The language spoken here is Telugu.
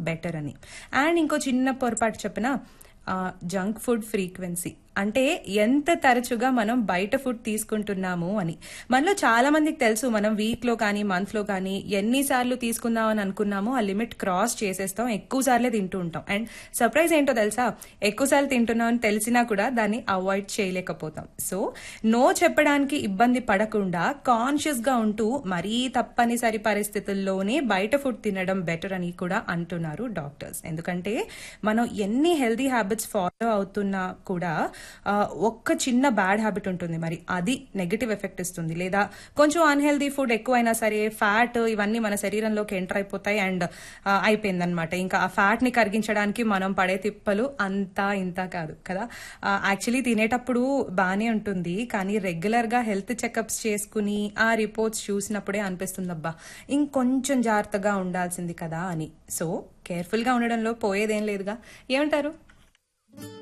బెటర్ అని అండ్ ఇంకో చిన్న పొరపాటు చెప్పిన జంక్ ఫుడ్ ఫ్రీక్వెన్సీ అంటే ఎంత తరచుగా మనం బయట ఫుడ్ తీసుకుంటున్నాము అని మనలో చాలా మందికి తెలుసు మనం వీక్ లో కానీ మంత్ లో కానీ ఎన్నిసార్లు తీసుకుందాం అని అనుకున్నామో ఆ లిమిట్ క్రాస్ చేసేస్తాం ఎక్కువ సార్లే తింటూ ఉంటాం అండ్ సర్ప్రైజ్ ఏంటో తెలుసా ఎక్కువ సార్లు తింటున్నాం అని తెలిసినా కూడా దాన్ని అవాయిడ్ చేయలేకపోతాం సో నో చెప్పడానికి ఇబ్బంది పడకుండా కాన్షియస్ గా ఉంటూ మరీ తప్పనిసరి పరిస్థితుల్లోనే బయట ఫుడ్ తినడం బెటర్ అని కూడా అంటున్నారు డాక్టర్స్ ఎందుకంటే మనం ఎన్ని హెల్దీ హ్యాబిట్స్ ఫాలో అవుతున్నా కూడా ఆ, ఒక్క చిన్న బ్యాడ్ హ్యాబిట్ ఉంటుంది మరి అది నెగటివ్ ఎఫెక్ట్ ఇస్తుంది లేదా కొంచెం అన్హెల్దీ ఫుడ్ ఎక్కువైనా సరే ఫ్యాట్ ఇవన్నీ మన శరీరంలోకి ఎంటర్ అయిపోతాయి అండ్ అయిపోయిందనమాట ఇంకా ఆ ఫ్యాట్ ని కరిగించడానికి మనం పడే తిప్పలు అంతా ఇంత కాదు కదా యాక్చువల్లీ తినేటప్పుడు బానే ఉంటుంది కానీ రెగ్యులర్ గా హెల్త్ చెకప్స్ చేసుకుని ఆ రిపోర్ట్స్ చూసినప్పుడే అనిపిస్తుంది అబ్బా ఇంకొంచెం జాగ్రత్తగా ఉండాల్సింది కదా అని సో కేర్ఫుల్ గా ఉండడంలో పోయేదేం లేదుగా ఏమంటారు